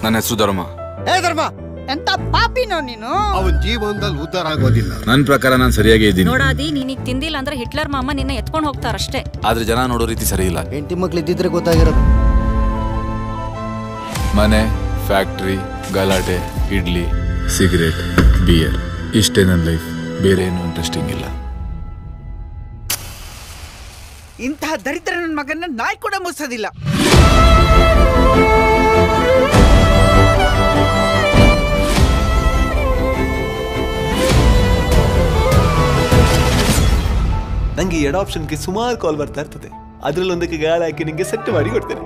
ನನ್ನ ಹೆಸರು ಧರ್ಮ ಏ ಧರ್ಮ ಎಂತ ಪಾಪಿನೋ ನೀನು ಅವನ್ ಜೀವನದಲ್ಲಿ ಉದ್ಧಾರ ಆಗೋದಿಲ್ಲ ನನ್ನ ಪ್ರಕಾರ ನಾನು ಸರಿಯಾಗೇ ಇದ್ದೀನಿ ನೋಡಾದಿ ನೀನೀಗ ತಿಂದಿಲ್ಲ ಅಂದ್ರೆ ಹಿಟ್ಲರ್ ಮಾಮ ನಿನ್ನ ಎತ್ಕೊಂಡು ಹೋಗ್ತಾರಷ್ಟೇ ಆದ್ರೆ ಜನ ನೋಡೋ ರೀತಿ ಸರಿ ಇಲ್ಲ ಹೆಂಡತಿ ಮಕ್ಳು ಇದ್ದಿದ್ರೆ ಗೊತ್ತಾಗಿರೋದು ಮನೆ ಫ್ಯಾಕ್ಟ್ರಿ ಗಲಾಟೆ ಇಡ್ಲಿ ಸಿಗರೇಟ್ ಬಿಯರ್ ಇಷ್ಟೇ ನನ್ನ ಲೈಫ್ ಬೇರೆ ಏನು ಇಂಟ್ರೆಸ್ಟಿಂಗ್ ಇಲ್ಲ ಇಂತಹ ದರಿದ್ರ ನನ್ನ ಮಗನ ನಾಯಿ ಕೂಡ ಮುಗಿಸೋದಿಲ್ಲ ನಂಗೆ ಈ ಅಡಾಪ್ಷನ್ಗೆ ಸುಮಾರು ಕಾಲ್ ಬರ್ತಾ ಇರ್ತದೆ ಅದ್ರಲ್ಲಿ ಒಂದಕ್ಕೆ ಗಾಳ ಹಾಕಿ ನಿಂಗೆ ಸೆಟ್ ಮಾಡಿ ಕೊಡ್ತೇನೆ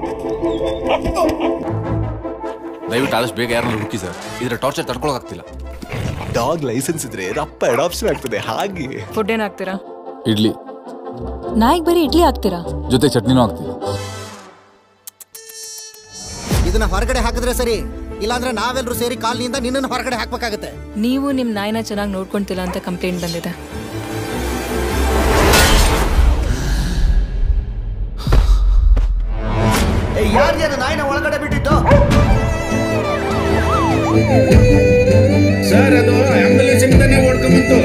ದಯವಿಟ್ಟು ಆದಷ್ಟು ಬೇಗ ಯಾರನ್ನ ಹುಡುಕಿ ಸರ್ ಇದರ ಟಾರ್ಚರ್ ತಡ್ಕೊಳಕ್ಕಾಗ್ತಿಲ್ಲ ಡಾಗ್ ಲೈಸೆನ್ಸ್ ಇದ್ರೆ ರಪ್ಪ ಅಡಾಪ್ಷನ್ ಆಗ್ತದೆ ಹಾಗೆ ಫುಡ್ ಏನ್ ಹಾಕ್ತೀರಾ ಇಡ್ಲಿ ನಾಯಿಗೆ ಬರೀ ಇಡ್ಲಿ ಹಾಕ್ತೀರಾ ಜೊತೆ ಚಟ್ನಿನೂ ಹಾಕ್ತೀವಿ ಇದನ್ನ ಹೊರಗಡೆ ಹಾಕಿದ್ರೆ ಸರಿ ಇಲ್ಲಾಂದ್ರೆ ನಾವೆಲ್ಲರೂ ಸೇರಿ ಕಾಲನಿಯಿಂದ ನಿನ್ನನ್ನು ಹೊರಗಡೆ ಹಾಕ್ಬೇಕಾಗತ್ತೆ ನೀವು ನಿಮ್ ನಾಯಿನ ಚೆನ್ನಾಗಿ ನೋಡ್ಕೊಂತಿಲ್ಲ ಅಂತ ಕಂಪ್ಲೇಂಟ್ ಬಂದಿದೆ ಯಾರು ಅದು ನಾಯಿನ ಒಳಗಡೆ ಬಿಟ್ಟಿದ್ದು ಸರ್ ಅದು ಆಂಬುಲೆನ್ಸ್ ಇಂದಾನೆ ಓಡ್ಕೊಂಬಂತು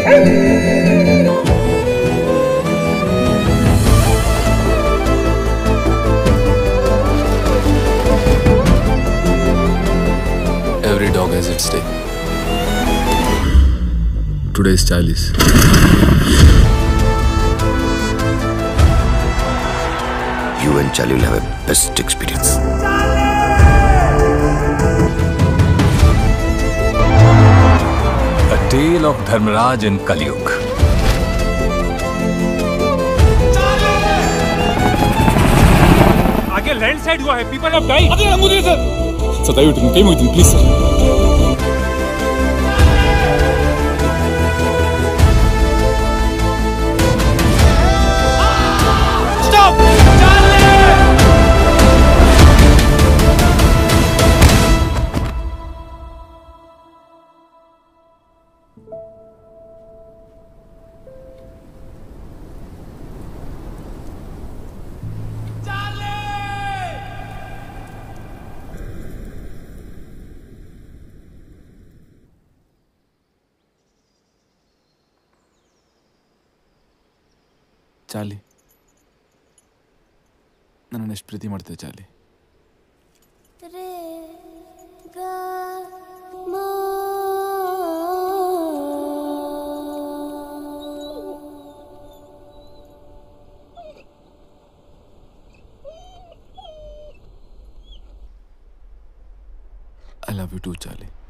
every dog has its day today is Charlie's You and Charlie will have a best experience. A tale of Dharmaraj in Kalyug. आगे लैंडस्लाइड हुआ है पीपल हैव डाइड अरे मुझे सर ಸರ್ ದಯವಿಟ್ಟು ಕೈ ಮುಗಿತೀನಿ ಪ್ಲೀಸ್ ಸರ್ स्टॉप ಚಾಲಿ ನನ್ನನ್ನು ಎಷ್ಟು ಪ್ರೀತಿ ಮಾಡ್ತೇವೆ Charlie I love you too ಚಾಲಿ